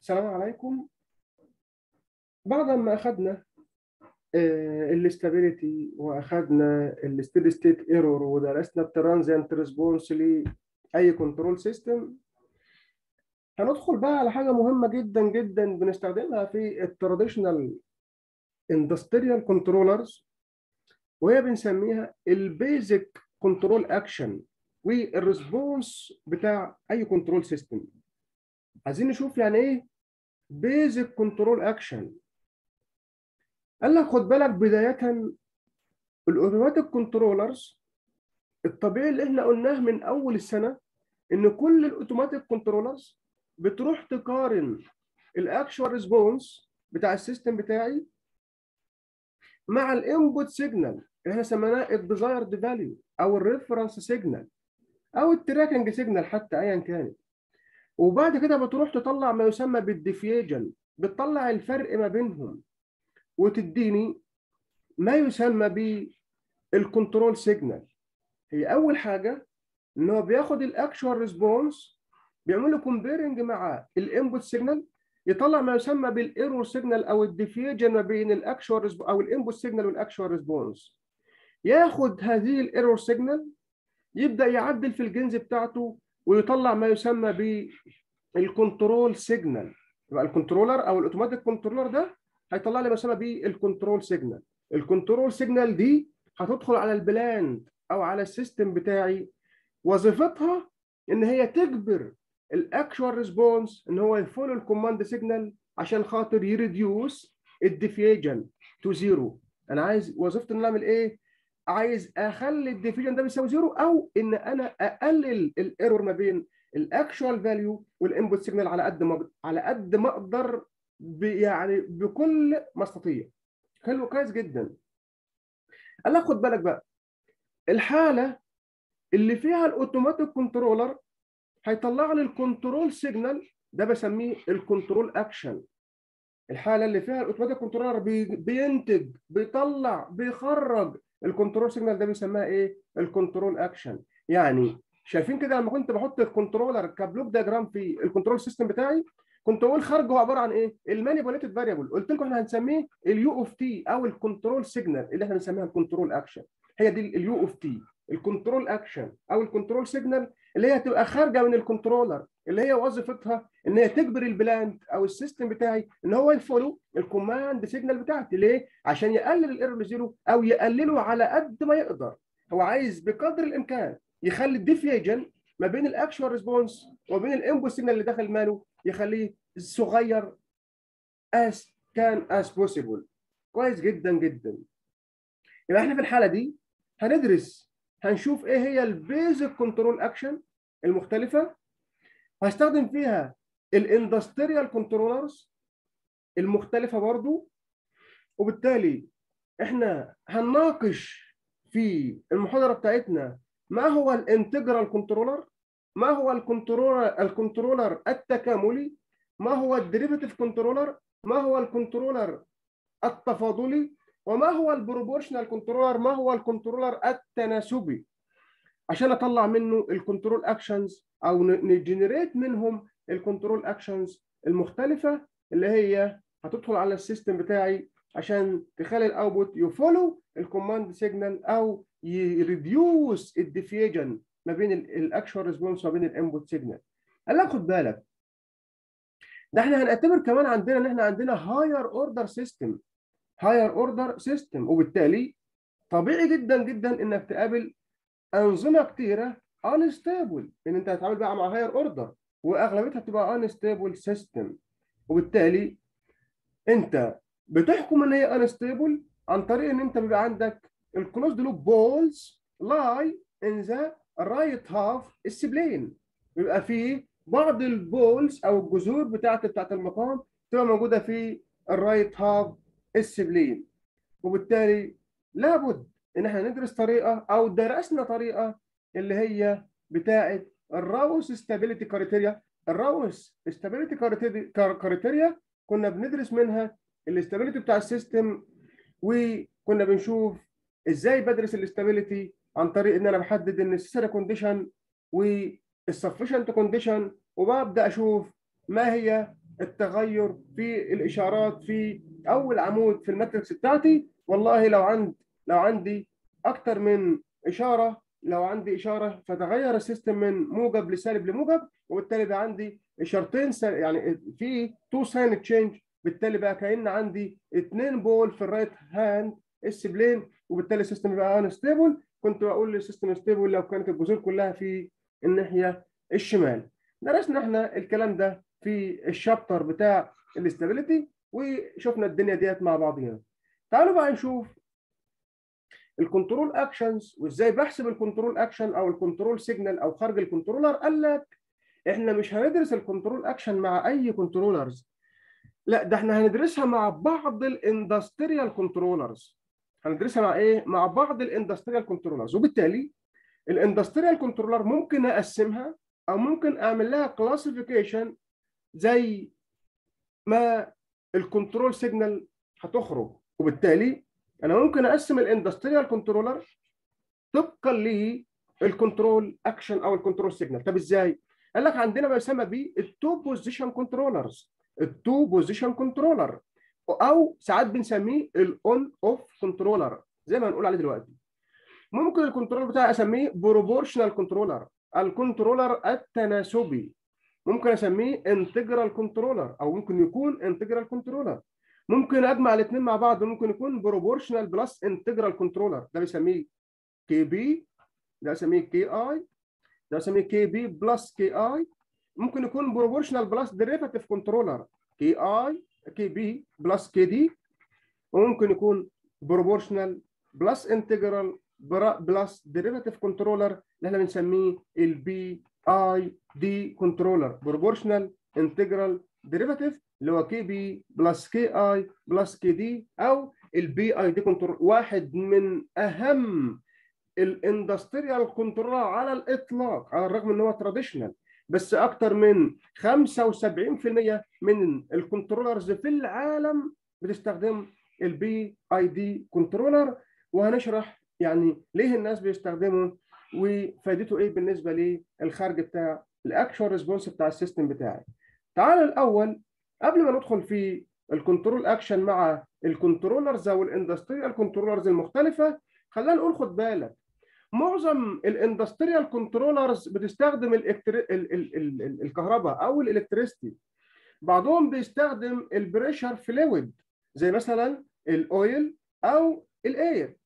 السلام عليكم بعد ما اخذنا الاستابيليتي واخذنا الستيدي ستيت ايرور ودرسنا الترانزيانت ريسبونس لاي كنترول سيستم هندخل بقى على حاجه مهمه جدا جدا بنستخدمها في التراديشنال اندستريال كنترولرز وهي بنسميها البيزك كنترول اكشن والريسبونس بتاع اي كنترول سيستم عايزين نشوف يعني ايه بيزك كنترول اكشن قال لك خد بالك بدايه الاوتوماتيك كنترولرز الطبيعي اللي احنا قلناه من اول السنه ان كل الاوتوماتيك كنترولرز بتروح تقارن الاكشوال ريسبونس بتاع السيستم بتاعي مع الانبوت سيجنال اللي احنا سميناه الديزايرد فاليو او الريفرنس سيجنال او التراكنج سيجنال حتى ايا كانت وبعد كده بتروح تطلع ما يسمى بالديفيجن بتطلع الفرق ما بينهم وتديني ما يسمى بالكنترول سيجنال هي اول حاجه ان هو بياخد الاكشوال ريسبونس بيعمل له كومبيرنج مع الانبوت سيجنال يطلع ما يسمى بالايرور سيجنال او الديفيجن ما بين الاكشوال او الانبوت سيجنال والاكشوال ريسبونس ياخد هذه الايرور سيجنال يبدا يعدل في الجنز بتاعته ويطلع ما يسمى بالكنترول سيجنال يبقى الكنترولر او الاوتوماتيك كنترولر ده هيطلع لي ما يسمى بالكنترول سيجنال الكنترول سيجنال دي هتدخل على البلاند او على السيستم بتاعي وظيفتها ان هي تجبر الاكشوال ريسبونس ان هو يفولو الكوماند سيجنال عشان خاطر يريديوس الديفيجن تو زيرو انا عايز وظيفتي ان اعمل ايه عايز اخلي الديفيجن ده بيساوي زيرو او ان انا اقلل الايرور ما بين الاكشوال فاليو والانبوت سيجنال على قد ما على قد ما اقدر يعني بكل ما استطيع حلو كويس جدا قال لك خد بالك بقى الحاله اللي فيها الاوتوماتيك كنترولر هيطلع لي الكنترول سيجنال ده بسميه الكنترول اكشن الحاله اللي فيها الاوتوماتيك كنترولر بينتج بيطلع بيخرج الكنترول سيجنال ده بيسميها ايه الكنترول اكشن يعني شايفين كده لما كنت بحط الكنترولر كبلوك دياجرام في الكنترول سيستم بتاعي كنت اقول خارج هو عباره عن ايه المانيبيوليتد فاريبل قلت لكم احنا هنسميه اليو اوف تي او الكنترول سيجنال اللي احنا بنسميها الكنترول اكشن هي دي اليو اوف تي الكنترول اكشن او الكنترول سيجنال اللي هي تبقى خارجه من الكنترولر اللي هي وظيفتها ان هي تجبر البلاند او السيستم بتاعي ان هو يفولو الكوماند سيجنال بتاعتي ليه؟ عشان يقلل الايرور لزيرو او يقلله على قد ما يقدر هو عايز بقدر الامكان يخلي الديفيجن ما بين الاكشوال ريسبونس وبين الانبوت سيجنال اللي داخل ماله يخليه صغير as كان as possible كويس جدا جدا يبقى احنا في الحاله دي هندرس هنشوف ايه هي البيزك كنترول اكشن المختلفه هستخدم فيها الاندستريال كنترولرز المختلفه برضو وبالتالي احنا هنناقش في المحاضره بتاعتنا ما هو الانتجرال كنترولر ما هو الكنترولر الكنترولر التكاملي ما هو الديريفيتيف كنترولر ما هو الكنترولر التفاضلي وما هو البروبورشنال كنترولر ما هو الكنترولر التناسبي عشان اطلع منه الكنترول اكشنز او نجنريت منهم الكنترول اكشنز المختلفه اللي هي هتدخل على السيستم بتاعي عشان تخلي الاوتبوت يفولو الكوماند سيجنال او يريديوس الديفيجن ما بين الاكشوال ريسبونس وما بين الانبوت سيجنال قال لك خد بالك ده احنا هنعتبر كمان عندنا ان احنا عندنا هاير اوردر سيستم هاير اوردر سيستم وبالتالي طبيعي جدا جدا انك تقابل انظمه كتيره انستابل ان انت هتتعامل بقى مع هاير اوردر واغلبيتها بتبقى انستابل سيستم وبالتالي انت بتحكم ان هي انستابل عن طريق ان انت بيبقى عندك الكلوزد لوب بولز لاي ان ذا رايت هاف السبلين بيبقى فيه بعض البولز او الجذور بتاعت بتاعت المقام تبقى موجوده في الرايت هاف السبلين وبالتالي لابد ان احنا ندرس طريقه او درسنا طريقه اللي هي بتاعه الراوس ستابيليتي كريتيريا الراوس ستابيليتي كريتيريا كنا بندرس منها الاستابيليتي بتاع السيستم وكنا بنشوف ازاي بدرس الاستابيليتي عن طريق ان انا بحدد النسيسري كونديشن والسفشنت كونديشن وببدا اشوف ما هي التغير في الاشارات في اول عمود في الماتريكس بتاعتي والله لو عند لو عندي اكتر من اشاره لو عندي اشاره فتغير السيستم من موجب لسالب لموجب وبالتالي بقى عندي اشارتين يعني في تو ساين تشينج بالتالي بقى كان عندي اثنين بول في الرايت هاند اس بلين وبالتالي السيستم يبقى انستيبل كنت بقول للسيستم ستيبل لو كانت الجذور كلها في الناحيه الشمال درسنا احنا الكلام ده في الشابتر بتاع الاستابيليتي وشفنا الدنيا ديت مع بعضينا تعالوا بقى نشوف الكنترول اكشنز وازاي بحسب الكنترول اكشن او الكنترول سيجنال او خارج الكنترولر قال لك احنا مش هندرس الكنترول اكشن مع اي كنترولرز لا ده احنا هندرسها مع بعض الاندستريال كنترولرز هندرسها مع ايه مع بعض الاندستريال كنترولرز وبالتالي الاندستريال كنترولر ممكن اقسمها او ممكن اعمل لها كلاسيفيكيشن زي ما الكنترول سيجنال هتخرج وبالتالي انا ممكن اقسم الاندستريال كنترولر طبقا للكنترول اكشن او الكنترول سيجنال طب ازاي قال لك عندنا ما يسمى به التو بوزيشن كنترولرز التو بوزيشن كنترولر او ساعات بنسميه الاون اوف كنترولر زي ما هنقول عليه دلوقتي ممكن الكنترول بتاعي اسميه بروبورشنال كنترولر الكنترولر التناسبي ممكن اسميه انتجرال كنترولر او ممكن يكون انتجرال كنترولر ممكن اجمع الاثنين مع بعض ممكن يكون بروبورشنال بلس انتجرال كنترولر ده بيسميه كي بي ده اسميه كي اي ده اسميه كي بي بلس كي اي ممكن يكون بروبورشنال بلس ديريفاتيف كنترولر كي اي كي بي بلس كي دي وممكن يكون بروبورشنال بلس انتجرال بلس ديريفاتيف كنترولر اللي احنا بنسميه البي اي دي كنترولر بروبورشنال انتجرال ديريفاتيف اللي هو كي بي بلس كي اي بلس كي دي او البي اي دي كنترول واحد من اهم الاندستريال كنترولر على الاطلاق على الرغم ان هو تراديشنال بس اكتر من 75% من الكنترولرز في العالم بتستخدم البي اي دي كنترولر وهنشرح يعني ليه الناس بيستخدموا وفائدته ايه بالنسبه للخارج بتاع الاكشوال ريسبونس بتاع السيستم بتاعي. تعال الاول قبل ما ندخل في الكنترول اكشن مع الكنترولرز او الاندستريال كنترولرز المختلفه خلينا نقول خد بالك معظم الاندستريال كنترولرز بتستخدم الإكتر... ال... ال... ال... الكهرباء او الالكتريستي بعضهم بيستخدم البريشر فلويد زي مثلا الاويل او الاير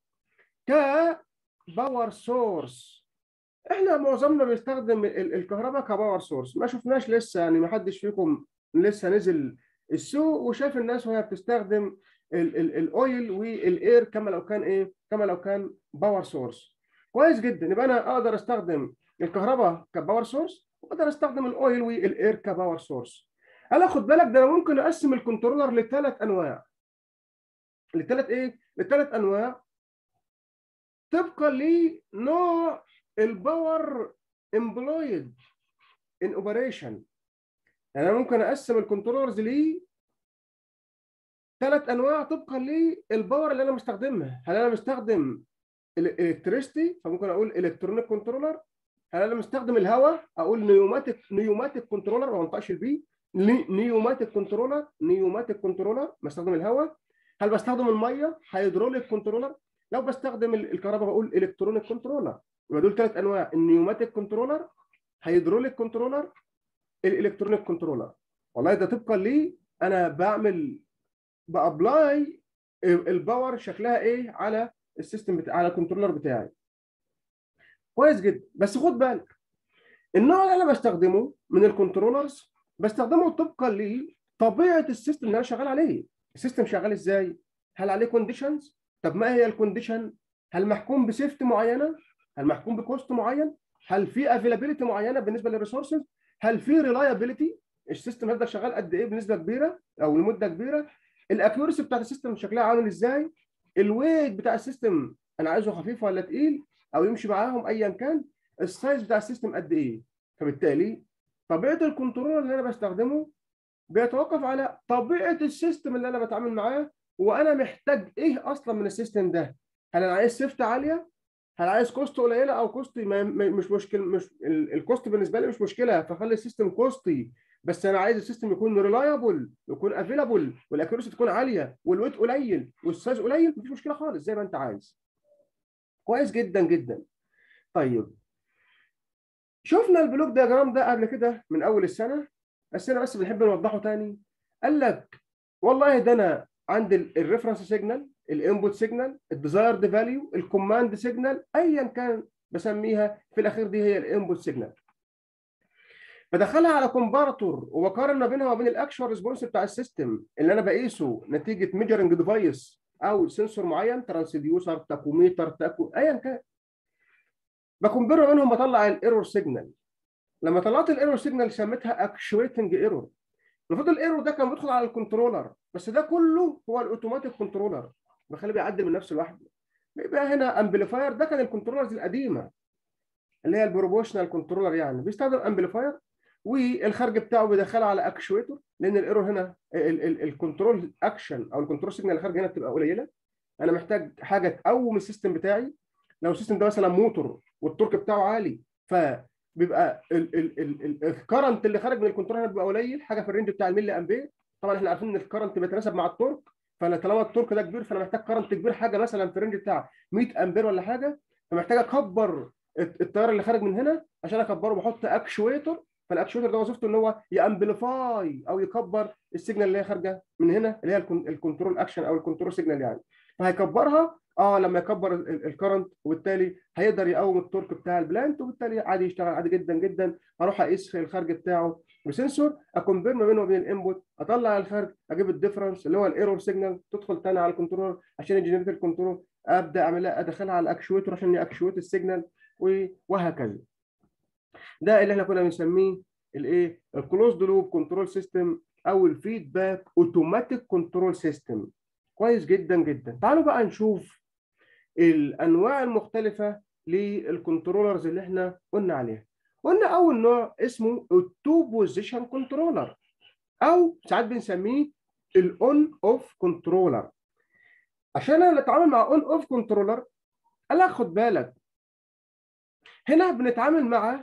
كباور سورس احنا معظمنا بيستخدم الكهرباء كباور سورس ما شفناش لسه يعني ما حدش فيكم لسه نزل السوق وشاف الناس وهي بتستخدم الاويل والاير كما لو كان ايه كما لو كان باور سورس كويس جدا يبقى انا اقدر استخدم الكهرباء كباور سورس واقدر استخدم الاويل والاير كباور سورس انا خد بالك ده انا ممكن اقسم الكنترولر لثلاث انواع لثلاث ايه لثلاث انواع طبقا لنوع الباور امبلويد ان اوبريشن يعني انا ممكن اقسم الكنترولرز ل ثلاث انواع طبقا للباور اللي انا مستخدمها هل انا مستخدم الالكتريستي فممكن اقول الكترونيك كنترولر هل انا مستخدم الهواء اقول نيوماتيك نيوماتيك كنترولر ما بنطقش البي نيوماتيك كنترولر نيوماتيك كنترولر بستخدم الهواء هل بستخدم الميه هيدروليك كنترولر لو بستخدم الكهرباء بقول الكترونيك كنترولر يبقى دول ثلاث انواع النيوماتيك كنترولر هيدروليك كنترولر الالكترونيك كنترولر والله ده طبقا لي انا بعمل بابلاي الباور شكلها ايه على السيستم بتاع على الكنترولر بتاعي كويس جدا بس خد بالك النوع اللي انا بستخدمه من الكنترولرز بستخدمه طبقا لطبيعه السيستم اللي انا شغال عليه السيستم شغال ازاي هل عليه كونديشنز طب ما هي الكونديشن هل محكوم بسيفت معينه هل محكوم بكوست معين هل في افيلابيلتي معينه بالنسبه للريسورسز هل في ريلايبيلتي السيستم هيفضل شغال قد ايه بنسبه كبيره او لمده كبيره الاكيورسي بتاعت السيستم شكلها عامل ازاي الويت بتاع السيستم انا عايزه خفيف ولا تقيل او يمشي معاهم ايا كان السايز بتاع السيستم قد ايه فبالتالي طبيعه الكنترولر اللي انا بستخدمه بيتوقف على طبيعه السيستم اللي انا بتعامل معاه وانا محتاج ايه اصلا من السيستم ده هل انا عايز سيفت عاليه هل عايز كوست قليله او كوست مش مشكله مش الكوست بالنسبه لي مش مشكله فخلي السيستم كوستي بس انا عايز السيستم يكون ريلايبل يكون افيلابل والاكيورسي تكون عاليه والويت قليل والسايز قليل مفيش مشكله خالص زي ما انت عايز كويس جدا جدا طيب شفنا البلوك دياجرام ده قبل كده من اول السنه بس انا بس بنحب نوضحه تاني قال لك والله ده انا عندي الريفرنس سيجنال الانبوت سيجنال الديزايرد فاليو الكوماند سيجنال ايا كان بسميها في الاخير دي هي الانبوت سيجنال بدخلها على كومباراتور وبقارن ما بينها وبين الاكشوال ريسبونس بتاع السيستم اللي انا بقيسه نتيجه ميجرنج ديفايس او سنسور معين ترانسديوسر تاكوميتر تاكو ايا كان بكمبر ما بينهم بطلع الايرور سيجنال لما طلعت الايرور سيجنال سميتها اكشويتنج ايرور المفروض الايرور ده كان بيدخل على الكنترولر بس ده كله هو الاوتوماتيك كنترولر بخليه بيعدل من نفسه لوحده يبقى هنا امبليفاير ده كان الكنترولرز القديمه اللي هي البروبوشنال كنترولر يعني بيستخدم امبليفاير والخارج بتاعه بيدخله على اكشويتور لان الايرور هنا الكنترول اكشن او الكنترول سيجنال الخارج هنا بتبقى قليله انا محتاج حاجه تقوم السيستم بتاعي لو السيستم ده مثلا موتور والتورك بتاعه عالي فبيبقى الكرنت اللي خارج من الكنترول هنا بيبقى قليل حاجه في الرينج بتاع الملي امبير طبعا احنا عارفين ان الكرنت بيتناسب مع التورك فانا طالما التورك ده كبير فانا محتاج كرنت كبير حاجه مثلا في الرينج بتاع 100 امبير ولا حاجه فمحتاج اكبر التيار اللي خارج من هنا عشان اكبره بحط اكشويتور فالاكشويتور ده وظيفته ان هو يامبليفاي او يكبر السيجنال اللي هي خارجه من هنا اللي هي الكنترول اكشن او الكنترول سيجنال يعني فهيكبرها اه لما يكبر الكرنت وبالتالي هيقدر يقوم التورك بتاع البلانت وبالتالي عادي يشتغل عادي جدا جدا اروح اقيس الخارج بتاعه بسنسور اكونفير ما بينه وبين الانبوت اطلع الخارج اجيب الديفرنس اللي هو الايرور سيجنال تدخل تاني على الكنترولر عشان يجنريت الكنترول ابدا اعملها ادخلها على الاكشويتور عشان ياكشويت السيجنال وهكذا ده اللي احنا كنا بنسميه الايه الكلوزد لوب كنترول سيستم او الفيدباك اوتوماتيك كنترول سيستم كويس جدا جدا تعالوا بقى نشوف الانواع المختلفه للكنترولرز اللي احنا قلنا عليها قلنا اول نوع اسمه التو بوزيشن كنترولر او ساعات بنسميه الاون اوف كنترولر عشان انا اتعامل مع اون اوف كنترولر قال خد بالك هنا بنتعامل مع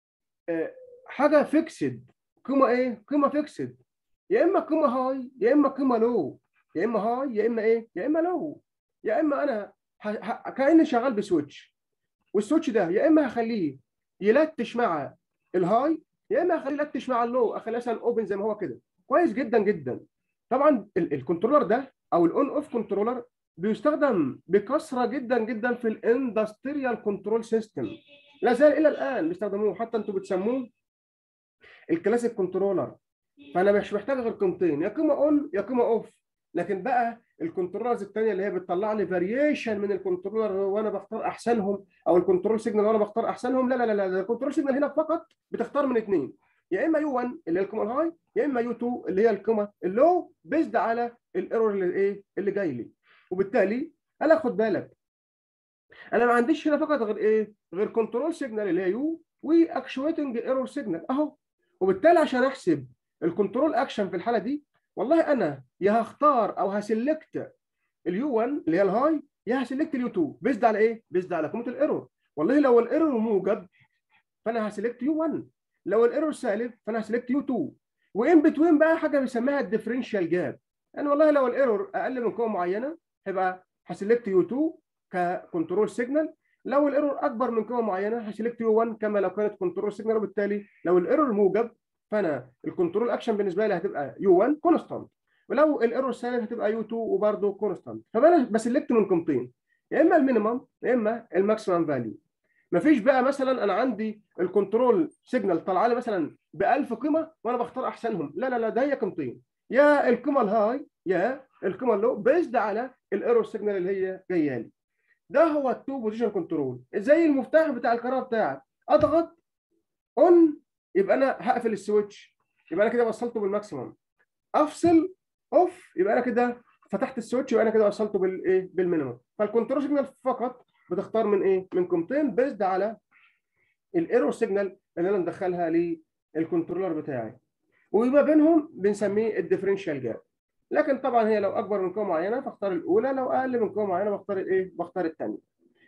حاجه فيكسد قيمه ايه قيمه فيكسد يا اما قيمه هاي يا اما قيمه لو يا اما هاي يا اما ايه يا اما لو يا اما انا ه... كاني شغال بسويتش والسويتش ده يا اما هخليه يلتش مع الهاي يا اما هخليه يلتش مع اللو اخليه مثلا اوبن زي ما هو كده كويس جدا جدا طبعا الكنترولر ده او الاون اوف كنترولر بيستخدم بكثره جدا جدا في الاندستريال كنترول سيستم لا زال الى الان بيستخدموه حتى انتوا بتسموه الكلاسيك كنترولر فانا مش محتاج غير قيمتين يا قيمه اون يا قيمه اوف لكن بقى الكنترولرز الثانيه اللي هي بتطلع لي فاريشن من الكنترولر وانا بختار احسنهم او الكنترول سيجنال وانا بختار احسنهم لا لا لا لا الكنترول سيجنال هنا فقط بتختار من اثنين يا اما يو 1 اللي هي القيمه الهاي يا اما يو 2 اللي هي القيمه اللو بيزد على الايرور اللي ايه اللي جاي لي وبالتالي انا خد بالك انا ما عنديش هنا فقط غير ايه غير كنترول سيجنال اللي هي يو واكشويتنج ايرور سيجنال اهو وبالتالي عشان احسب الكنترول اكشن في الحاله دي والله انا يا هختار او هسلكت اليو 1 اللي هي الهاي يا هسلكت اليو 2 بيزد على ايه بيزد على قيمه الايرور والله لو الايرور موجب فانا هسلكت يو 1 لو الايرور سالب فانا هسلكت يو 2 وان بتوين بقى حاجه بيسميها الديفرنشال جاب يعني والله لو الايرور اقل من قيمه معينه هيبقى هسلكت يو 2 ككنترول سيجنال لو الايرور اكبر من قيمه معينه هسلكت يو 1 كما لو كانت كنترول سيجنال وبالتالي لو الايرور موجب فانا الكنترول اكشن بالنسبه لي هتبقى يو 1 كونستانت ولو الايرور سالب هتبقى يو 2 وبرده كونستانت فانا بسلكت من قيمتين يا اما المينيمم يا اما الماكسيمم فاليو مفيش بقى مثلا انا عندي الكنترول سيجنال طالعه لي مثلا ب 1000 قيمه وانا بختار احسنهم لا لا لا ده هي قيمتين يا القيمه الهاي يا القيمه اللو بيزد على الايرور سيجنال اللي هي جايه لي ده هو التو بوزيشن كنترول زي المفتاح بتاع القرار بتاعك اضغط اون يبقى انا هقفل السويتش يبقى انا كده وصلته بالماكسيمم افصل اوف يبقى انا كده فتحت السويتش يبقى انا كده وصلته بالايه بالمينيمم فالكنترول سيجنال فقط بتختار من ايه من قيمتين بيزد على الايرور سيجنال اللي انا مدخلها للكنترولر بتاعي وما بينهم بنسميه الديفرنشال جاب لكن طبعا هي لو اكبر من قيمه معينه فاختار الاولى لو اقل من قيمه معينه بختار الايه بختار الثانيه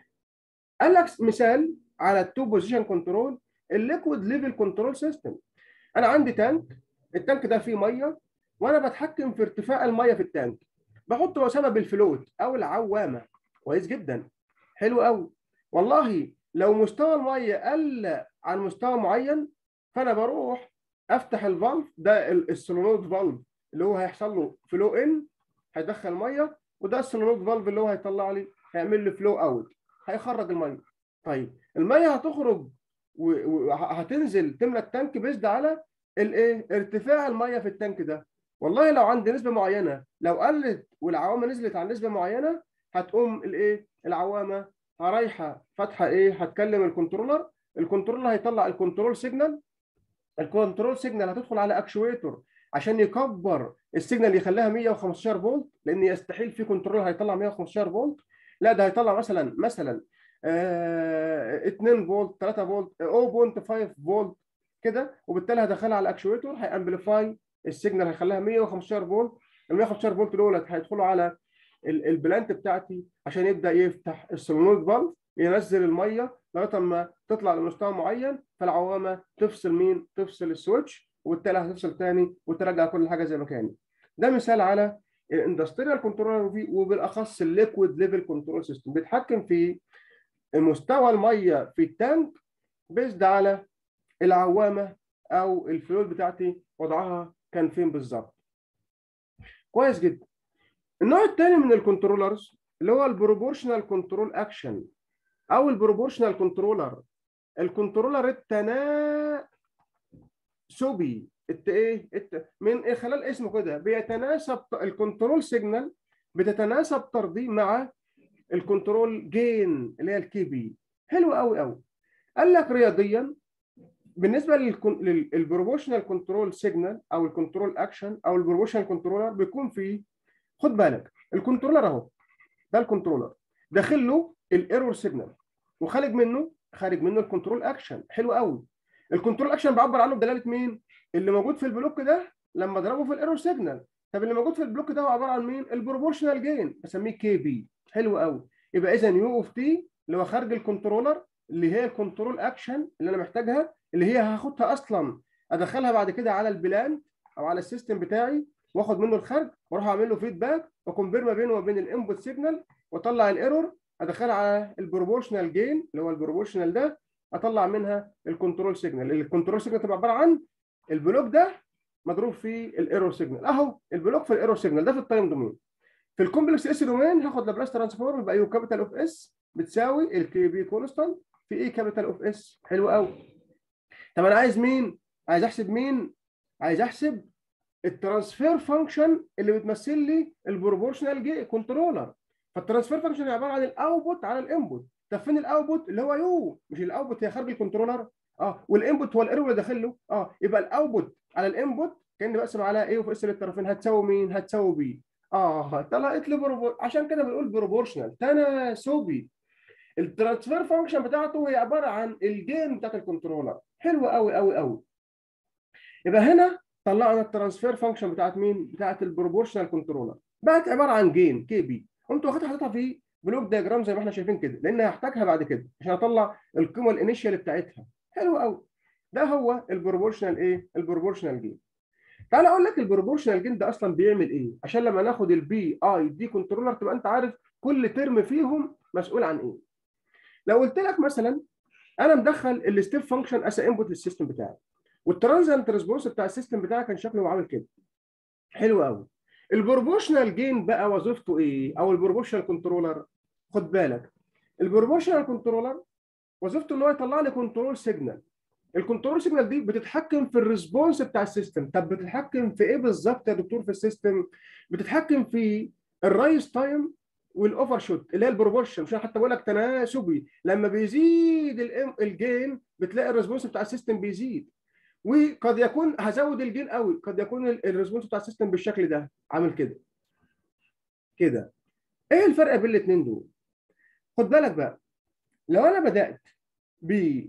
قال لك مثال على التو بوزيشن كنترول الليكويد ليفل كنترول سيستم انا عندي تانك التانك ده فيه ميه وانا بتحكم في ارتفاع الميه في التانك بحط وسامه بالفلوت او العوامه كويس جدا حلو قوي والله لو مستوى الميه قل عن مستوى معين فانا بروح افتح الفالف ده السولونود فالف اللي هو هيحصل له فلو ان هيدخل ميه وده السولونود فالف اللي هو هيطلع لي هيعمل لي فلو اوت هيخرج الميه طيب الميه هتخرج وهتنزل تملى التانك بيزد على الايه ارتفاع الميه في التانك ده والله لو عند نسبه معينه لو قلت والعوامه نزلت عن نسبه معينه هتقوم الايه العوامه رايحه فاتحه ايه هتكلم الكنترولر الكنترولر هيطلع الكنترول سيجنال الكنترول سيجنال هتدخل على اكشويتور عشان يكبر السيجنال يخليها 115 فولت لان يستحيل في كنترولر هيطلع 115 فولت لا ده هيطلع مثلا مثلا آه 2 فولت 3 فولت 0.5 فولت كده وبالتالي هدخلها على الاكشويتور هيامبليفاي السيجنال هيخليها 115 فولت ال 115 فولت دولت هيدخلوا على البلانت بتاعتي عشان يبدا يفتح السولونويد فالف ينزل الميه لغايه ما تطلع لمستوى معين فالعوامه تفصل مين؟ تفصل السويتش وبالتالي هتفصل تاني وترجع كل حاجه زي ما كانت. ده مثال على الاندستريال كنترول وبالاخص الليكويد ليفل كنترول سيستم بيتحكم في مستوى الميه في التانك بيزد على العوامه او الفلويد بتاعتي وضعها كان فين بالظبط. كويس جدا. النوع الثاني من الكنترولرز اللي هو البروبورشنال كنترول اكشن او البروبورشنال كنترولر الكنترولر التناسبي الت ايه الت... من إيه خلال اسمه كده بيتناسب الكنترول سيجنال بتتناسب طردي مع الكنترول جين اللي هي الكي بي حلو قوي قوي قال لك رياضيا بالنسبه للبروبورشنال كنترول سيجنال او الكنترول اكشن او البروبورشنال كنترولر بيكون فيه خد بالك الكنترولر اهو ده الكنترولر داخل له الايرور سيجنال وخارج منه خارج منه الكنترول اكشن حلو قوي الكنترول اكشن بعبر عنه بدلاله مين اللي موجود في البلوك ده لما اضربه في الايرور سيجنال طب اللي موجود في البلوك ده هو عباره عن مين البروبورشنال جين بسميه كي بي حلو قوي يبقى اذا يو اوف تي اللي هو خارج الكنترولر اللي هي الكنترول اكشن اللي انا محتاجها اللي هي هاخدها اصلا ادخلها بعد كده على البلان او على السيستم بتاعي واخد منه الخارج واروح اعمل له فيدباك واكمبير ما بينه وبين الانبوت سيجنال واطلع الايرور ادخلها على البروبورشنال جين اللي هو البروبورشنال ده اطلع منها الكنترول سيجنال الكنترول سيجنال تبقى عباره عن البلوك ده مضروب في الايرور سيجنال اهو البلوك في الايرور سيجنال ده في التايم دومين في الكومبلكس اس دومين هاخد لابلاس ترانسفورم يبقى يو كابيتال اوف اس بتساوي الكي بي كونستانت في اي كابيتال اوف اس حلو قوي طب انا عايز مين عايز احسب مين عايز احسب الترانسفير فانكشن اللي بتمثل لي البروبورشنال جي كنترولر فالترانسفير فانكشن هي عباره عن الاوتبوت على الانبوت طب فين الاوتبوت اللي هو يو مش الاوتبوت هي خارج الكنترولر اه والانبوت هو الايرور اللي داخل له اه يبقى الاوتبوت على الانبوت كان بقسم على ايه وفي اس للطرفين هتساوي مين هتساوي بي اه طلعت لي بروبور... عشان كده بنقول بروبورشنال تناسبي الترانسفير فانكشن بتاعته هي عباره عن الجين بتاعت الكنترولر حلو قوي قوي قوي يبقى هنا طلعنا الترانسفير فانكشن بتاعت مين بتاعت البروبورشنال كنترولر بقت عباره عن جين كي بي قمت واخدها حاططها في بلوك دياجرام زي ما احنا شايفين كده لان هحتاجها بعد كده عشان اطلع القيمه الانيشال بتاعتها حلو قوي ده هو البروبورشنال ايه البروبورشنال جين تعال اقول لك البروبورشنال جين ده اصلا بيعمل ايه عشان لما ناخد البي اي دي كنترولر تبقى انت عارف كل ترم فيهم مسؤول عن ايه لو قلت لك مثلا انا مدخل الستيب فانكشن اس انبوت للسيستم بتاعي والترانزنت ريسبونس بتاع السيستم بتاعي كان شكله عامل كده حلو قوي البروبورشنال جين بقى وظيفته ايه او البروبورشنال كنترولر خد بالك البروبورشنال كنترولر وظيفته ان هو يطلع لي كنترول سيجنال الكنترول سيجنال دي بتتحكم في الريسبونس بتاع السيستم طب بتتحكم في ايه بالظبط يا دكتور في السيستم بتتحكم في الرايز تايم والاوفر شوت اللي هي البروبورشن مش حتى بقول لك تناسبي لما بيزيد الجين بتلاقي الريسبونس بتاع السيستم بيزيد وقد يكون هزود الجين قوي قد يكون الريسبونس بتاع السيستم بالشكل ده عامل كده كده ايه الفرق بين الاثنين دول خد بالك بقى لو انا بدات ب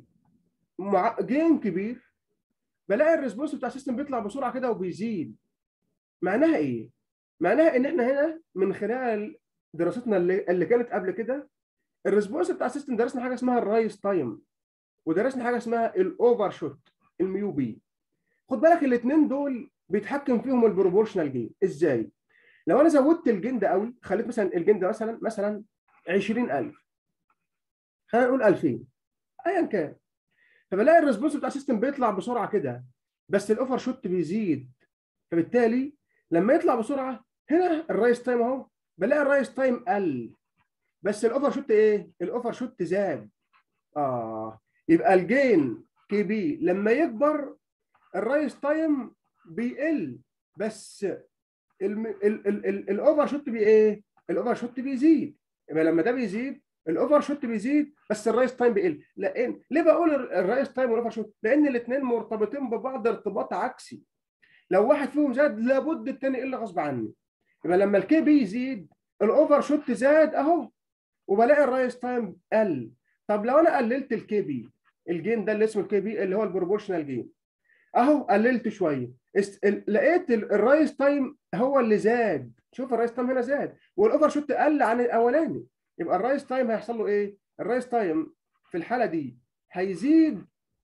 جين كبير بلاقي الريسبونس بتاع السيستم بيطلع بسرعه كده وبيزيد معناها ايه معناها ان احنا هنا من خلال دراستنا اللي, اللي كانت قبل كده الريسبونس بتاع السيستم درسنا حاجه اسمها الرايس تايم ودرسنا حاجه اسمها الاوفر شوت الميو بي خد بالك الاثنين دول بيتحكم فيهم البروبورشنال جين ازاي لو انا زودت الجين ده قوي خليت مثلا الجين ده مثلا مثلا 20000 خلينا نقول 2000 ايا كان فبلاقي الريسبونس بتاع السيستم بيطلع بسرعه كده بس الاوفر شوت بيزيد فبالتالي لما يطلع بسرعه هنا الرايس تايم اهو بلاقي الرايس تايم قل بس الاوفر شوت ايه؟ الاوفر شوت زاد اه يبقى الجين كي بي لما يكبر الرايس تايم بيقل بس الاوفر شوت بي ايه؟ الاوفر شوت بيزيد يبقى لما ده بيزيد الاوفر شوت بيزيد بس الرايس تايم بيقل لان ليه بقول الرايس تايم والاوفر شوت؟ لان الاثنين مرتبطين ببعض ارتباط عكسي لو واحد فيهم زاد لابد الثاني يقل غصب عني يبقى لما الكي بي يزيد الاوفر شوت زاد اهو وبلاقي الرايس تايم قل طب لو انا قللت الكي بي الجين ده اللي اسمه الكي بي اللي هو البروبورشنال جين اهو قللت شويه است... لقيت الرايس تايم هو اللي زاد شوف الرايس تايم هنا زاد والاوفر شوت قل عن الاولاني يبقى الرايس تايم هيحصل له ايه الرايس تايم في الحاله دي هيزيد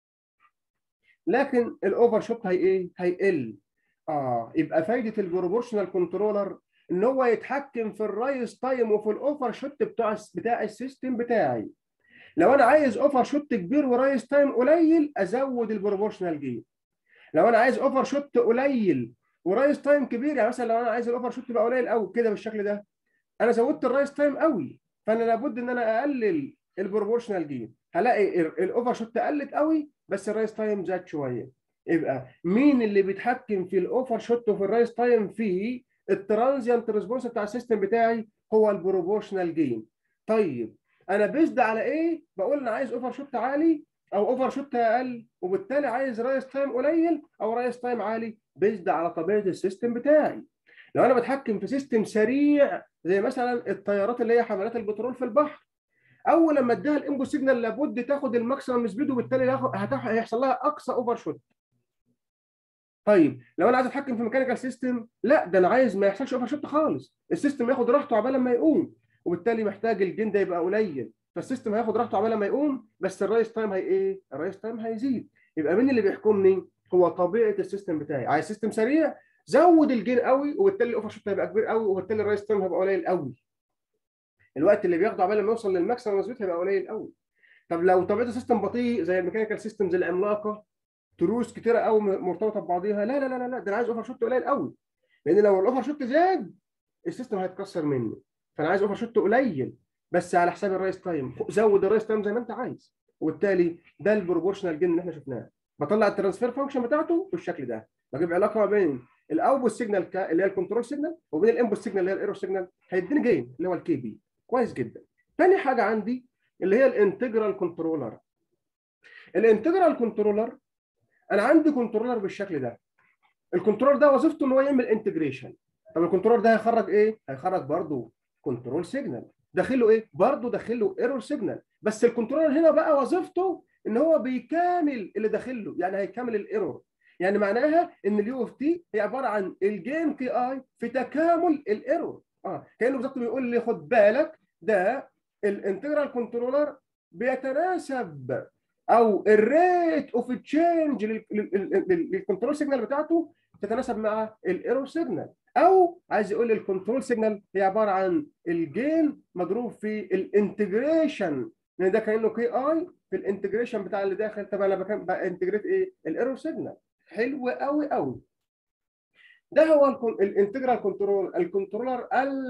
لكن الاوفر شوت هي ايه هيقل اه يبقى فايده البروبورشنال كنترولر ان هو يتحكم في الرايس تايم وفي الاوفر شوت بتاع بتاع السيستم بتاعي لو انا عايز اوفر شوت كبير ورايس تايم قليل ازود البروبورشنال جين لو انا عايز اوفر شوت قليل ورايس تايم كبير يعني مثلا لو انا عايز الاوفر شوت يبقى قليل قوي كده بالشكل ده انا زودت الرايس تايم قوي فانا لابد ان انا اقلل البروبورشنال جين هلاقي الاوفر شوت قلت قوي بس الرايس تايم زاد شويه يبقى مين اللي بيتحكم في الاوفر شوت وفي الرايس تايم في الترانزيانت ريسبونس بتاع السيستم بتاعي هو البروبورشنال جين طيب انا بيزد على ايه بقول انا عايز اوفر شوت عالي او اوفر شوت اقل وبالتالي عايز رايس تايم قليل او رايس تايم عالي بيزد على طبيعه السيستم بتاعي لو انا بتحكم في سيستم سريع زي مثلا الطيارات اللي هي حملات البترول في البحر اول لما اديها الانبو سيجنال لابد تاخد الماكسيمم سبيد وبالتالي هيحصل لها اقصى اوفر شوت طيب لو انا عايز اتحكم في ميكانيكال سيستم لا ده انا عايز ما يحصلش اوفر شوت خالص السيستم ياخد راحته عبال ما يقوم وبالتالي محتاج الجين ده يبقى قليل فالسيستم هياخد راحته عبال ما يقوم بس الرايس تايم هي ايه الرايس تايم هيزيد يبقى مين اللي بيحكمني هو طبيعه السيستم بتاعي عايز سيستم سريع زود الجين قوي وبالتالي الاوفر شوت هيبقى كبير قوي وبالتالي الرايس تايم هيبقى قليل قوي الوقت اللي بياخده عبال ما يوصل للماكسيمم سبيد هيبقى قليل قوي طب لو طبيعه السيستم بطيء زي الميكانيكال سيستمز العملاقه تروس كتيره قوي مرتبطه ببعضيها لا لا لا لا ده انا عايز اوفر شوت قليل قوي لان لو الاوفر شوت زاد السيستم هيتكسر مني فانا عايز اوفر شوت قليل بس على حساب الرايس تايم زود الرايس تايم زي ما انت عايز وبالتالي ده البروبورشنال جين اللي احنا شفناه بطلع الترانسفير فانكشن بتاعته بالشكل ده بجيب علاقه ما بين الاوتبوت سيجنال اللي هي الكنترول سيجنال وبين الانبوت سيجنال اللي هي الايرور سيجنال هيديني جين اللي هو الكي بي كويس جدا تاني حاجه عندي اللي هي الانتجرال كنترولر الانتجرال كنترولر انا عندي كنترولر بالشكل ده الكنترولر ده وظيفته ان هو يعمل انتجريشن طب الكنترولر ده هيخرج ايه هيخرج برضه كنترول سيجنال داخله ايه برضه داخله ايرور سيجنال بس الكنترولر هنا بقى وظيفته ان هو بيكامل اللي داخله يعني هيكمل الايرور يعني معناها ان اليو اوف تي هي عباره عن الجين كي اي في تكامل الايرور اه كانه بالظبط بيقول لي خد بالك ده الانتجرال كنترولر بيتناسب او الريت اوف تشينج للكنترول سيجنال بتاعته تتناسب مع الايرور سيجنال او عايز يقول الكنترول سيجنال هي عباره عن الجين مضروب في الانتجريشن لان ده كانه كي اي في الانتجريشن بتاع اللي داخل طب انا بانتجريت ايه الايرور سيجنال حلو قوي قوي ده هو الانتجرال كنترول الكنترولر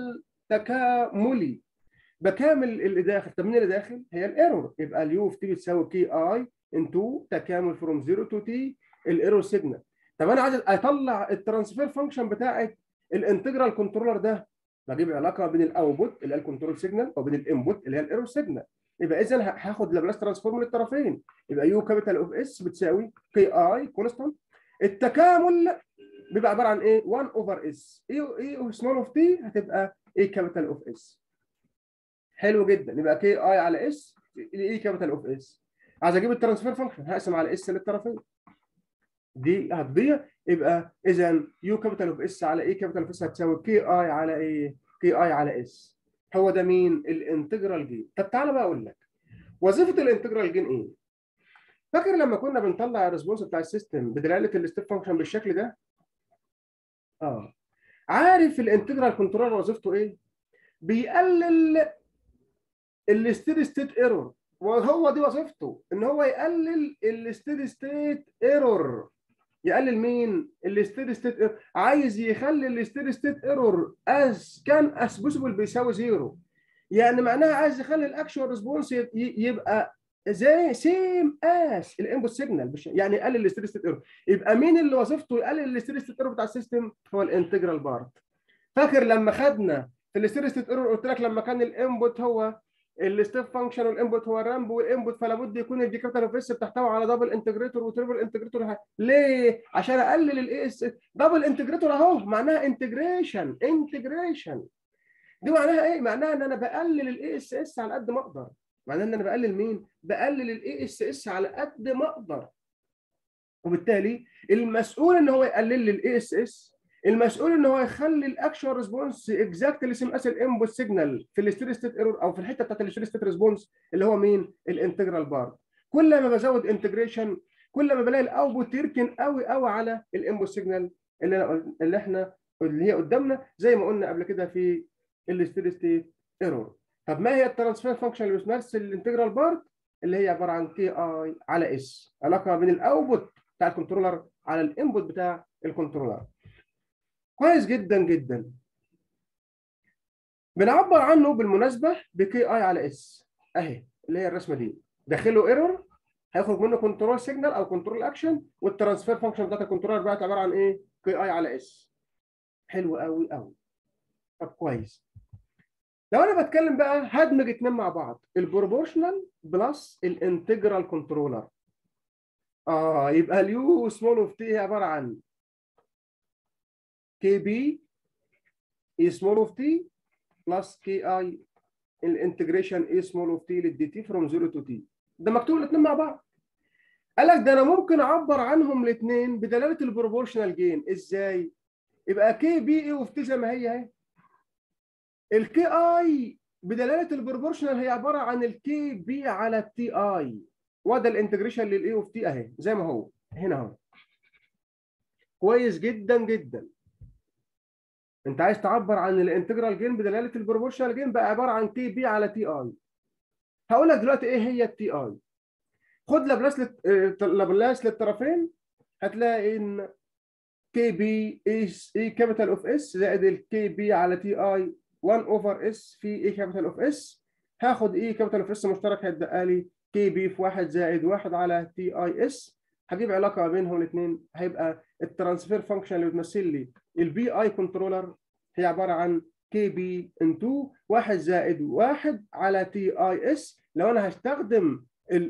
التكاملي بكامل اللي داخل طب مين اللي داخل هي الايرور يبقى اليو اوف تي بتساوي كي اي انتو تكامل فروم 0 تو تي الايرور سيجنال طب انا عايز اطلع الترانسفير فانكشن بتاعت الانتجرال كنترولر ده بجيب علاقه بين الاوتبوت اللي هي الكنترول سيجنال وبين الانبوت اللي هي الايرور سيجنال يبقى اذا هاخد لابلاس ترانسفورم للطرفين يبقى يو كابيتال اوف اس بتساوي كي اي كونستانت التكامل بيبقى عباره عن ايه 1 اوفر اس ايه ايه سمول اوف تي هتبقى ايه كابيتال اوف اس حلو جدا يبقى كي اي على اس ايه كابيتال اوف اس عايز اجيب الترانسفير فانكشن هقسم على اس للطرفين دي هتضيع يبقى اذا يو كابيتال اوف اس على اي كابيتال اوف اس هتساوي كي اي على ايه كي اي على اس هو ده مين الانتجرال جين طب تعالى بقى اقول لك وظيفه الانتجرال جين ايه فاكر لما كنا بنطلع الريسبونس بتاع السيستم بدلاله الستيب فانكشن بالشكل ده اه عارف الانتجرال كنترول وظيفته ايه بيقلل الستيدي ستيت ايرور وهو دي وظيفته ان هو يقلل الستيدي ستيت ايرور يقلل مين الستيدي ستيت ايرور عايز يخلي الستيدي ستيت ايرور از كان اس بوسيبل بيساوي زيرو يعني معناها عايز يخلي الاكشوال ريسبونس يبقى زي سيم اس الانبوت سيجنال يعني يقلل الستيدي ستيت ايرور يبقى مين اللي وظيفته يقلل الستيدي ستيت ايرور بتاع السيستم هو الانتجرال بارت فاكر لما خدنا في الستيدي ستيت ايرور قلت لك لما كان الانبوت هو الستيب فانكشن والانبوت هو الرامب والانبوت فلا بد يكون الدي كابيتال اوف اس بتحتوي على دبل انتجريتور وتريبل انتجريتور ليه؟ عشان اقلل الاي اس دبل انتجريتور اهو معناها انتجريشن انتجريشن دي معناها ايه؟ معناها ان انا بقلل الاي اس اس على قد ما اقدر معناها ان انا بقلل مين؟ بقلل الاي اس اس على قد ما اقدر وبالتالي المسؤول ان هو يقلل لي الاي اس اس المسؤول ان هو يخلي الاكشوال ريسبونس اكزاكتلي سيم اس الانبوت سيجنال في الستيدي ستيت ايرور او في الحته بتاعت الستيدي ستيت ريسبونس اللي هو مين؟ الانتجرال بارت كل ما بزود انتجريشن كل ما بلاقي الاوتبوت يركن قوي قوي على الانبوت سيجنال اللي أنا اللي احنا اللي هي قدامنا زي ما قلنا قبل كده في الستيدي ستيت ايرور طب ما هي الترانسفير فانكشن اللي بتمثل الانتجرال بارت اللي هي عباره عن كي اي على اس علاقه ما بين الاوتبوت بتاع الكنترولر على الانبوت بتاع الكنترولر كويس جدا جدا بنعبر عنه بالمناسبه بكي اي على اس اهي اللي هي الرسمه دي داخله ايرور هيخرج منه كنترول سيجنال او كنترول اكشن والترانسفير فانكشن بتاعت الكنترولر بقت عباره عن ايه؟ كي اي على اس حلو قوي قوي طب كويس لو انا بتكلم بقى هدمج اتنين مع بعض البروبورشنال بلس الانتجرال كنترولر اه يبقى اليو سمول اوف تي عباره عن كي بي اي سمول اوف تي بلس كي اي الانتجريشن اي سمول اوف تي للدي تي فروم 0 تو تي ده مكتوب الاثنين مع بعض قال لك ده انا ممكن اعبر عنهم الاثنين بدلاله البروبورشنال جين ازاي يبقى كي بي اي اوف تي زي ما هي اهي الكي اي بدلاله البروبورشنال هي عباره عن الكي بي على التي اي وده الانتجريشن للاي اوف تي اهي زي ما هو هنا اهو كويس جدا جدا انت عايز تعبر عن الانتجرال جين بدلاله البروبورشنال جين بقى عباره عن كي بي على تي اي هقول لك دلوقتي ايه هي التي اي خد لابلاس لت... لابلاس للطرفين هتلاقي ان كي بي اي كابيتال اوف اس زائد الكي بي على تي اي 1 اوفر اس في اي كابيتال اوف اس هاخد اي كابيتال اوف اس مشترك هيتبقى لي كي بي في 1 زائد 1 على تي اي اس هجيب علاقه ما بينهم الاثنين هيبقى الترانسفير فانكشن اللي بتمثل لي البي اي كنترولر هي عباره عن كي بي ان 2 1 زائد 1 على تي اي اس لو انا هستخدم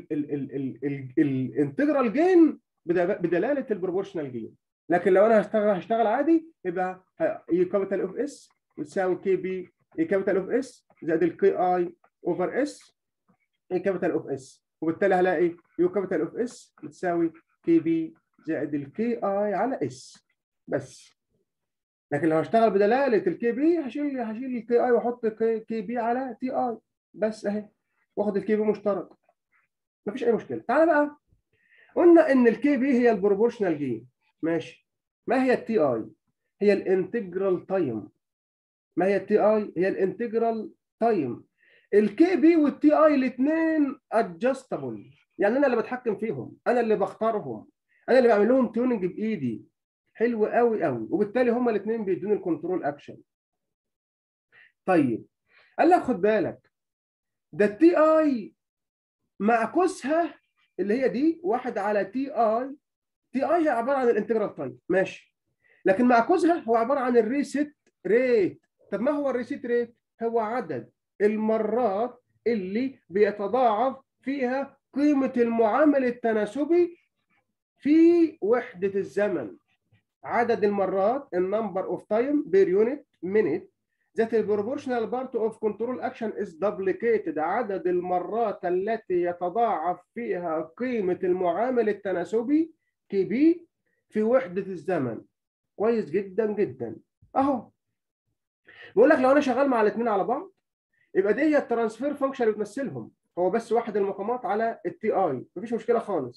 الانتجرال جين بدلاله البروبورشنال جين لكن لو انا هشتغل هشتغل عادي يبقى اي كابيتال اوف اس بتساوي كي بي اي كابيتال اوف اس زائد الكي اي اوفر اس اي كابيتال اوف اس وبالتالي هلاقي يو كابيتال اوف اس بتساوي كي بي زائد الكي اي على اس بس لكن لو هشتغل بدلاله الكي بي هشيل هشيل الكي اي واحط كي بي على تي اي بس اهي واخد الكي بي مشترك مفيش اي مشكله تعالى بقى قلنا ان الكي بي هي البروبورشنال جين ماشي ما هي التي اي هي الانتجرال تايم ما هي التي اي هي الانتجرال تايم الكي بي والتي اي الاثنين ادجستبل يعني انا اللي بتحكم فيهم انا اللي بختارهم انا اللي بعمل لهم تيوننج بايدي حلو قوي قوي وبالتالي هما الاثنين بيدوني الكنترول اكشن طيب قال لك خد بالك ده التي اي معكوسها اللي هي دي واحد على تي اي تي اي هي عباره عن الانتجرال تايم ماشي لكن معكوسها هو عباره عن الريست ريت طب ما هو الريست ريت هو عدد المرات اللي بيتضاعف فيها قيمه المعامل التناسبي في وحده الزمن عدد المرات النمبر اوف تايم بير يونت مينيت that the proportional part of control action is duplicated عدد المرات التي يتضاعف فيها قيمة المعامل التناسبي كي بي في وحدة الزمن كويس جدا جدا اهو بقول لك لو انا شغال مع الاثنين على بعض يبقى دي هي الترانسفير فانكشن اللي بتمثلهم هو بس واحد المقامات على التي اي مفيش مشكله خالص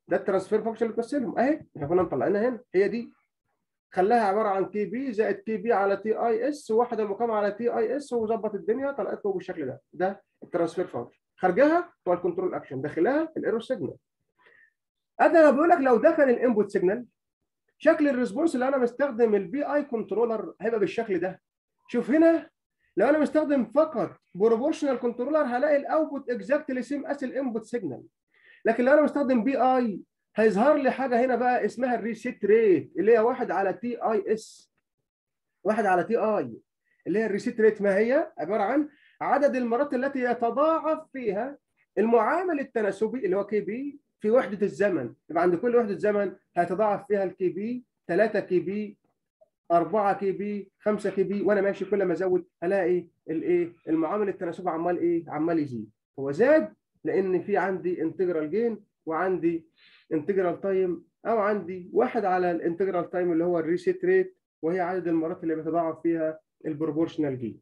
ده الترانسفير فانكشن اللي بتمثلهم اهي احنا كنا مطلعينها هنا هي دي خلاها عباره عن كي بي زائد كي بي على تي اي اس وواحد المقام على تي اي اس وظبط الدنيا طلعت له بالشكل ده ده الترانسفير فانكشن خارجها هو الكنترول اكشن داخلها الايرور سيجنال انا بقول لك لو دخل الانبوت سيجنال شكل الريسبونس اللي انا مستخدم البي اي كنترولر هيبقى بالشكل ده شوف هنا لو انا مستخدم فقط بروبورشنال كنترولر هلاقي الاوتبوت اكزاكتلي سيم اس الانبوت سيجنال لكن لو انا مستخدم بي اي هيظهر لي حاجه هنا بقى اسمها الريسيت ريت اللي هي 1 على تي اي اس 1 على تي اي اللي هي الريسيت ريت ما هي عباره عن عدد المرات التي يتضاعف فيها المعامل التناسبي اللي هو كي بي في وحده الزمن يبقى عند كل وحده زمن هيتضاعف فيها الكي بي 3 كي بي 4 كي بي 5 كي بي وانا ماشي كل ما ازود الاقي الايه المعامل التناسبي عمال ايه عمال يزيد هو زاد لان في عندي انتجرال جين وعندي انتجرال تايم او عندي واحد على الانتجرال تايم اللي هو الريسيت ريت وهي عدد المرات اللي بيتضاعف فيها البروبورشنال جين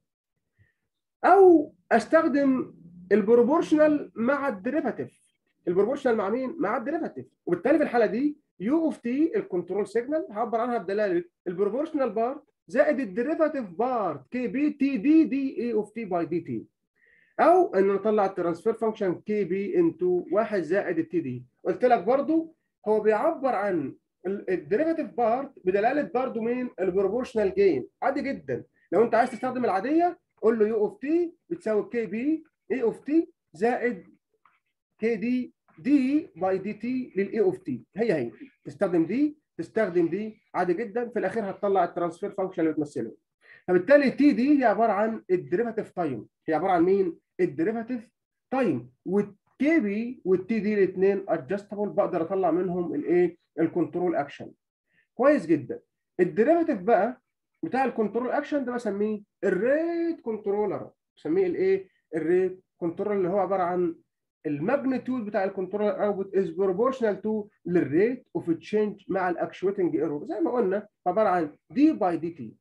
او استخدم البروبورشنال مع الديريفاتيف البروبورشنال مع مين مع الديريفاتيف وبالتالي في الحاله دي يو اوف تي الكنترول سيجنال هعبر عنها بدلاله البروبورشنال بارت زائد الديريفاتيف بارت كي بي تي دي دي اي اوف تي باي دي تي او ان نطلع الترانسفير فانكشن كي بي انتو 1 زائد التي دي قلت لك برضو هو بيعبر عن الديريفاتيف بارت بدلاله برضو مين البروبورشنال جين عادي جدا لو انت عايز تستخدم العاديه قول له يو اوف تي بتساوي كي بي اي اوف تي زائد كي دي دي باي دي تي للاي اوف تي هي هي تستخدم دي تستخدم دي عادي جدا في الاخير هتطلع الترانسفير فانكشن اللي بتمثله فبالتالي تي دي هي عباره عن الديريفاتيف تايم هي عباره عن مين الديريفاتيف تايم والكي بي والتي دي الاثنين ادجستبل بقدر اطلع منهم الايه الكنترول اكشن كويس جدا الديريفاتيف بقى بتاع الكنترول اكشن ده بسميه الريت كنترولر بسميه الايه الريت كنترولر اللي هو عباره عن الماجنتيود بتاع الكنترولر اوتبوت از بروبورشنال تو للريت اوف تشينج مع الاكشويتنج ايرور زي ما قلنا عباره عن دي باي دي تي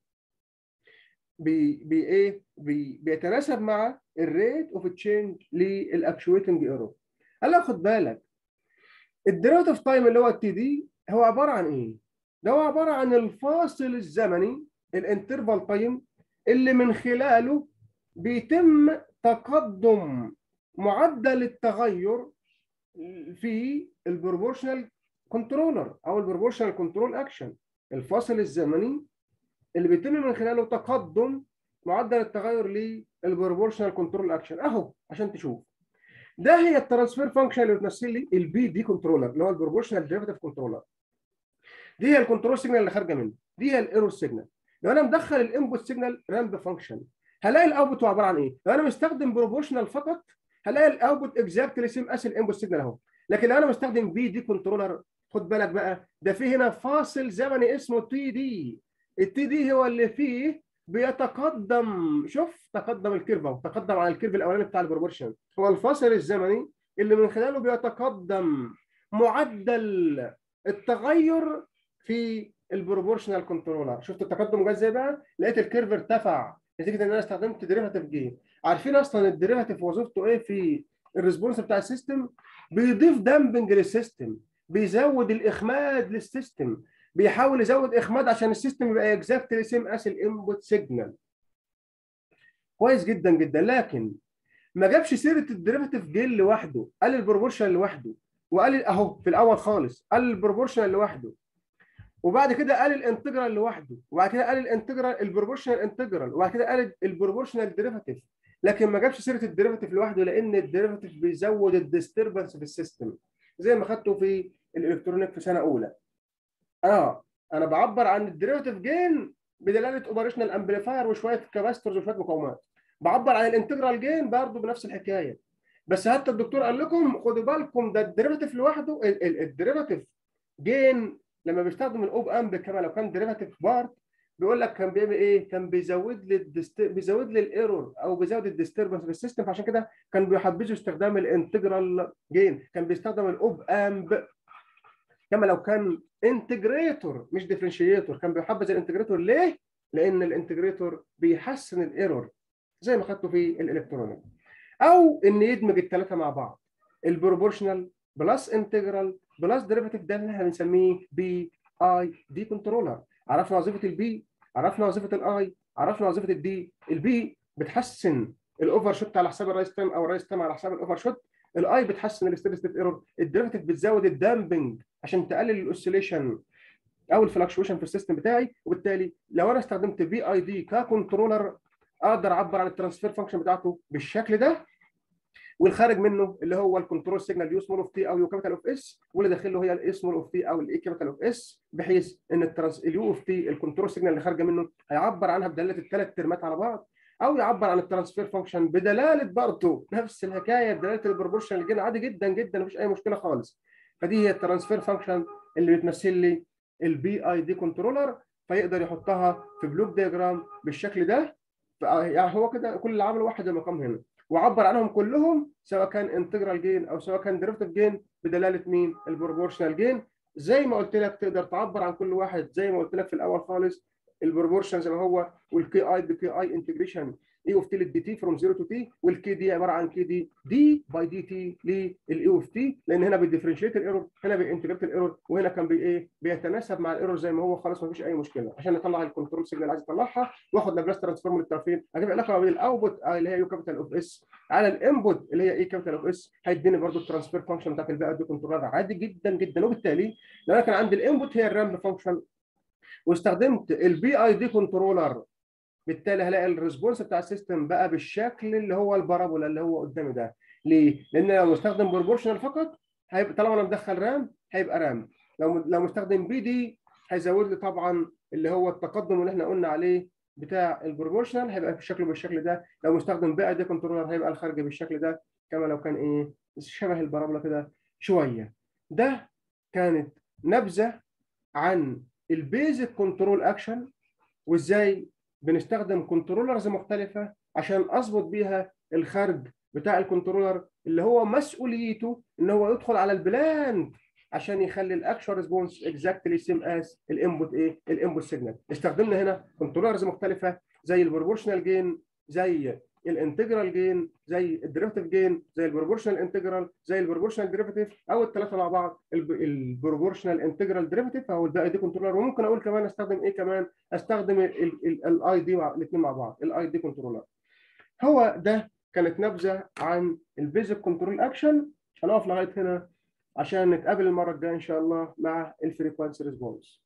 بي بي ايه بي بيتناسب مع الريت اوف تشينج للاكشويتنج ايرور هلا خد بالك الديريفاتيف تايم اللي هو التي دي هو عباره عن ايه؟ ده هو عباره عن الفاصل الزمني الانترفال تايم اللي من خلاله بيتم تقدم معدل التغير في البروبورشنال كنترولر او البروبورشنال كنترول اكشن الفاصل الزمني اللي بيتم من خلاله تقدم معدل التغير للبروبورشنال كنترول اكشن اهو عشان تشوف ده هي الترانسفير فانكشن اللي بتمثل لي البي دي كنترولر اللي هو البروبورشنال ديريفاتيف كنترولر دي هي الكنترول سيجنال اللي خارجه منه دي هي الايرور سيجنال لو انا مدخل الانبوت سيجنال رامب فانكشن هلاقي الاوتبوت عباره عن ايه؟ لو انا مستخدم بروبورشنال فقط هلاقي الاوتبوت اكزاكتلي سيم اس الانبوت سيجنال اهو لكن لو انا مستخدم بي دي كنترولر خد بالك بقى ده في هنا فاصل زمني اسمه تي دي التي دي هو اللي فيه بيتقدم شوف تقدم الكيرف اهو تقدم على الكيرف الاولاني بتاع البروبورشن هو الفاصل الزمني اللي من خلاله بيتقدم معدل التغير في البروبورشنال كنترولر شفت التقدم جه ازاي بقى لقيت الكيرف ارتفع نتيجه ان انا استخدمت ديريفاتيف جين عارفين اصلا الديريفاتيف وظيفته ايه في الريسبونس بتاع السيستم بيضيف دامبنج للسيستم بيزود الاخماد للسيستم بيحاول يزود اخماد عشان السيستم يبقى اكزاكتلي سيم اس الانبوت سيجنال كويس جدا جدا لكن ما جابش سيره الديريفاتيف جين لوحده قال البروبورشن لوحده وقال اهو في الاول خالص قال البروبورشن لوحده وبعد كده قال الانتجرال لوحده وبعد كده قال الانتجرال البروبورشنال انتجرال وبعد كده قال البروبورشنال ديريفاتيف لكن ما جابش سيره الديريفاتيف لوحده لان الديريفاتيف بيزود الديستربنس في السيستم زي ما خدته في الالكترونيك في سنه اولى اه انا بعبر عن الديريفاتيف جين بدلاله اوبريشنال امبليفاير وشويه كاباسترز وشويه مقاومات بعبر عن الانتجرال جين برضه بنفس الحكايه بس حتى الدكتور قال لكم خدوا بالكم ده الديريفاتيف لوحده الديريفاتيف جين لما بيستخدم الاوب امب كما لو كان ديريفاتيف بارت بيقول لك كان بيعمل ايه؟ كان بيزود لي الدست... بيزود لي الايرور او بيزود الديستربنس في السيستم فعشان كده كان بيحبذوا استخدام الانتجرال جين كان بيستخدم الاوب امب كما لو كان انتجريتور مش ديفرنشيتور كان بيحبذ الانتجريتور ليه؟ لان الانتجريتور بيحسن الايرور زي ما خدته في الالكترونيك او ان يدمج الثلاثه مع بعض البروبورشنال بلس انتجرال بلس ديريفاتيف ده اللي احنا بنسميه بي اي دي كنترولر عرفنا وظيفه البي عرفنا وظيفه الاي عرفنا وظيفه الدي البي بتحسن الاوفر شوت على حساب الرايس تايم او الرايس تايم على حساب الاوفر شوت الاي بتحسن الستيدي ستيت ايرور الديريفاتيف بتزود الدامبنج عشان تقلل الاوسيليشن او الفلكشويشن في السيستم بتاعي وبالتالي لو انا استخدمت بي اي دي ككنترولر اقدر اعبر عن الترانسفير فانكشن بتاعته بالشكل ده والخارج منه اللي هو الكنترول سيجنال يو سمول اوف تي او يو كابيتال اوف اس واللي داخله هي الاي سمول اوف تي او الاي كابيتال اوف اس بحيث ان الترانس اليو اوف تي الكنترول سيجنال اللي خارجه منه هيعبر عنها بدلاله الثلاث ترمات على بعض او يعبر عن الترانسفير فانكشن بدلاله برضه نفس الحكايه بدلاله البروبورشنال جين عادي جدا جدا مفيش اي مشكله خالص فدي هي الترانسفير فانكشن اللي بتمثل لي البي اي دي كنترولر فيقدر يحطها في بلوك دياجرام بالشكل ده يعني هو كده كل اللي عمله واحد المقام هنا وعبر عنهم كلهم سواء كان انتجرال جين او سواء كان ديريفيتيف جين بدلاله مين البروبورشنال جين زي ما قلت لك تقدر تعبر عن كل واحد زي ما قلت لك في الاول خالص البروبورشن زي ما هو والكي اي بكي اي انتجريشن اي اوف تي للدي تي فروم 0 تو تي والكي دي عباره عن كي دي دي باي دي تي للاي اوف تي لان هنا بيديفرنشيت الايرور هنا بينتجريت الايرور وهنا كان بي ايه بيتناسب مع الايرور زي ما هو خلاص ما فيش اي مشكله عشان نطلع الكنترول سيجنال عايز اطلعها واخد لابلاس ترانسفورم للطرفين اجيب علاقه ما بين الاوتبوت اللي هي يو كابيتال اوف اس على الانبوت اللي هي اي كابيتال اوف اس هيديني برضه الترانسفير فانكشن بتاعت الباقي دي كنترولر عادي جدا جدا وبالتالي لو انا كان عندي الانبوت هي الرامب فانكشن واستخدمت البي اي دي كنترولر بالتالي هلاقي الريسبونس بتاع السيستم بقى بالشكل اللي هو البارابولا اللي هو قدامي ده ليه؟ لان لو مستخدم بروبورشنال فقط هيبقى طالما انا مدخل رام هيبقى رام لو لو مستخدم بي دي هيزود لي طبعا اللي هو التقدم اللي احنا قلنا عليه بتاع البروبورشنال هيبقى في شكله بالشكل ده لو مستخدم بقى دي كنترولر هيبقى الخارج بالشكل ده كما لو كان ايه شبه البارابولا كده شويه ده كانت نبذه عن البيزك كنترول اكشن وازاي بنستخدم كنترولرز مختلفه عشان اظبط بيها الخرج بتاع الكنترولر اللي هو مسؤوليته ان هو يدخل على البلان عشان يخلي الاكشن ريسبونس اكزاكتلي سيم از الانبوت ايه الانبوت سيجنال استخدمنا هنا كنترولرز مختلفه زي البروبورشنال جين زي الانتجرال جين زي الديريفيتيف جين زي البروبورشنال انتجرال زي البروبورشنال ديريفيتيف او الثلاثه مع بعض البروبورشنال انتجرال ديريفيتيف او الباقي دي كنترولر وممكن اقول كمان استخدم ايه كمان استخدم الاي دي الاثنين مع بعض الاي دي كنترولر هو ده كانت نبذه عن البيزك كنترول اكشن هنقف لغايه هنا عشان نتقابل المره الجايه ان شاء الله مع الفريكوانسي ريسبونس